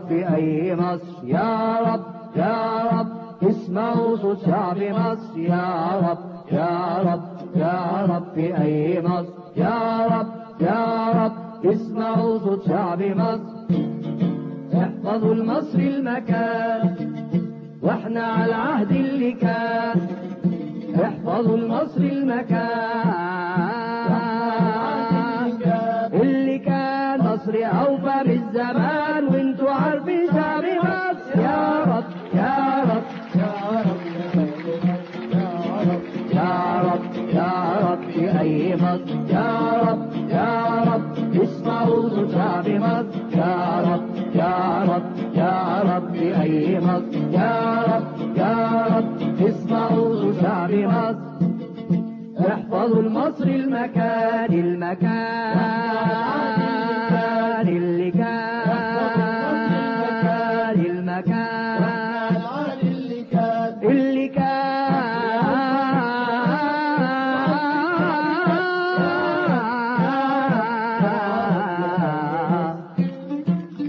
في أي مصر يا رب يا رب اسمعوا صوت شعب مصر يا رب يا رب يا رب في أي مصر يا رب يا رب اسمعوا صوت شعب مصر احفظوا المصري المكان واحنا على العهد اللي كان احفظوا المصري المكان اللي كان مصري اوفى بالزمان وانتوا عارفين شعب مصر يا رب يا رب يا رب يا رب يا رب في اي مصر يا رب يا رب اسمعوا صوت شعب مصر يا رب يا رب يا رب في اي مصر يا رب يا رب اسمعوا صوت شعب مصر احفظوا المصري المكان المكان اللي كان المكان اللي كان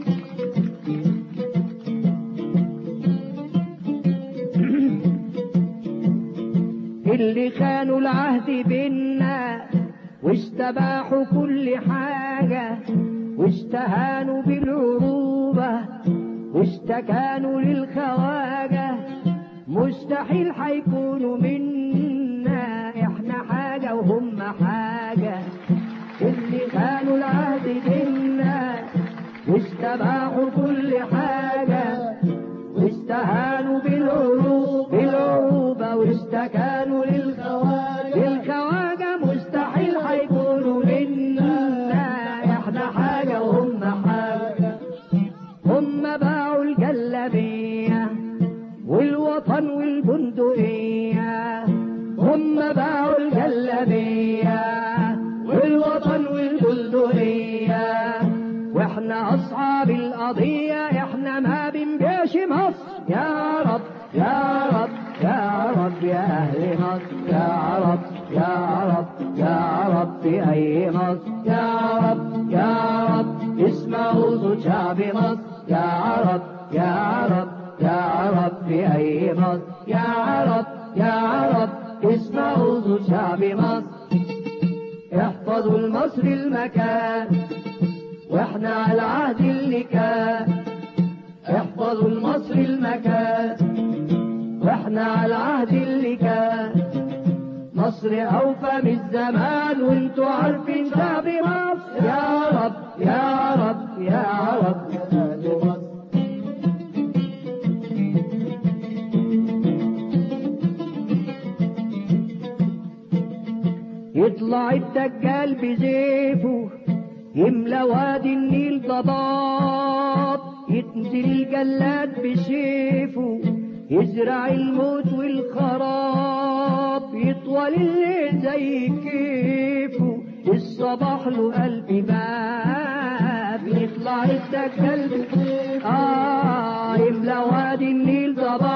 اللي خانوا العهد بينا واستباحوا كل حاجة واستهانوا بالعروبة واشتكانوا للخواجة مستحيل حيكونوا منا احنا حاجة وهم حاجة اللي خانوا العهد بينا واستباحوا كل حاجة واستهانوا بالعروب بالعروبة واشتكانوا للخواجة للخواجة مستحيل حيكونوا منا احنا حاجة وهم حاجة هم باعوا الجلابية والوطن والبندقية هم باعوا الجلابية والوطن والبندقية واحنا اصحاب القضية احنا ما بنبيعش مصر يا رب يا رب يا رب يا اهل مصر يا رب يا رب يا رب في اي مصر يا رب يا رب اسمعوا صوت شعب مصر يا رب يا رب يا رب في اي مصر يا رب يا رب اسمعوا صوت شعب مصر احفظوا المصري المكان واحنا على العهد اللي كان احفظوا المصري المكان واحنا على العهد اللي كان مصر اوفى من الزمان وانتوا عارفين شعب مصر يا رب يا رب يا رب يا أهل مصر يطلع الدجال بزيفه يملى وادي النيل ضباب ينزل الجلاد بسيفه يزرع الموت والخراب يطول الليل زي كيفه الصباح له قلب باب يطلع الدجال بزيفه آه يملى وادي النيل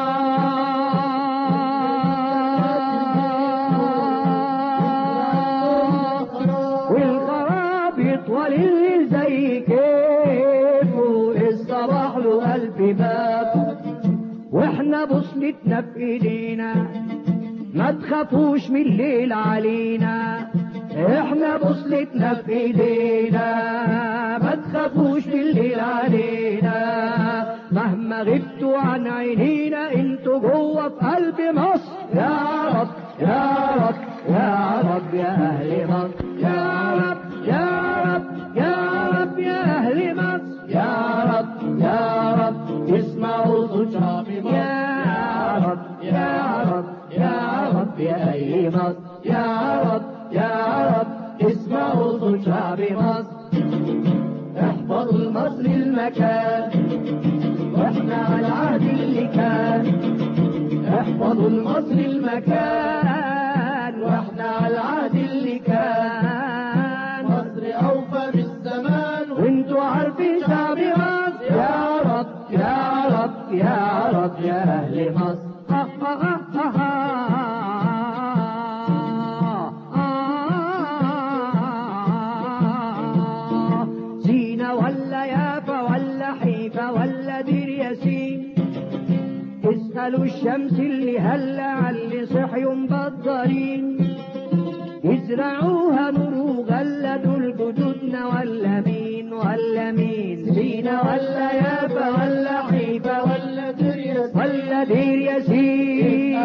ضباب والغراب يطول الليل زي كيفه الصباح له قلب باب واحنا بوصلتنا في ايدينا ما تخافوش من الليل علينا احنا بوصلتنا في ايدينا ما تخافوش من الليل علينا مهما غبتوا عن عينينا انتوا جوه في قلب مصر يا رب يا رب يا رب يا اهل مصر يا رب يا رب يا رب يا اهل مصر يا رب يا رب اسمعوا صوت شعب مصر يا رب يا رب يا رب يا اهل مصر يا رب يا رب اسمعوا صوت شعب مصر احفظوا المصري المكان واحنا على العهد اللي كان احفظوا المصري المكان واحنا على العهد اللي كان مصر أوفى بالزمان وانتوا عارفين شعب مصر يا رب يا رب يا رب يا اهل مصر آه آه آه آه آه. سينا ولا يافا ولا حيفا ولا يسألوا الشمس اللي هلا علي صحيوا مبطرين يزرعوها نور وغلدوا الجدودنا ولا مين ولا مين سينا ولا يافا ولا حيفا ولا ولا دريا ولا دير ياسين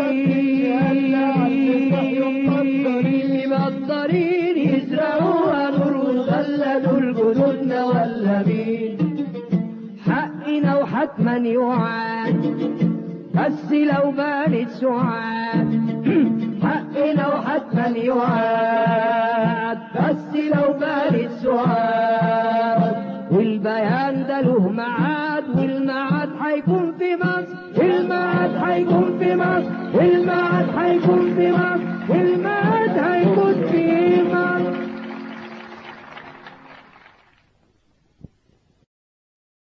مبطرين يزرعوها نور وغلدوا الجدودنا ولا مين حقنا وحتما يوعد بس لو بانت سعاد حقنا وحتما يوعد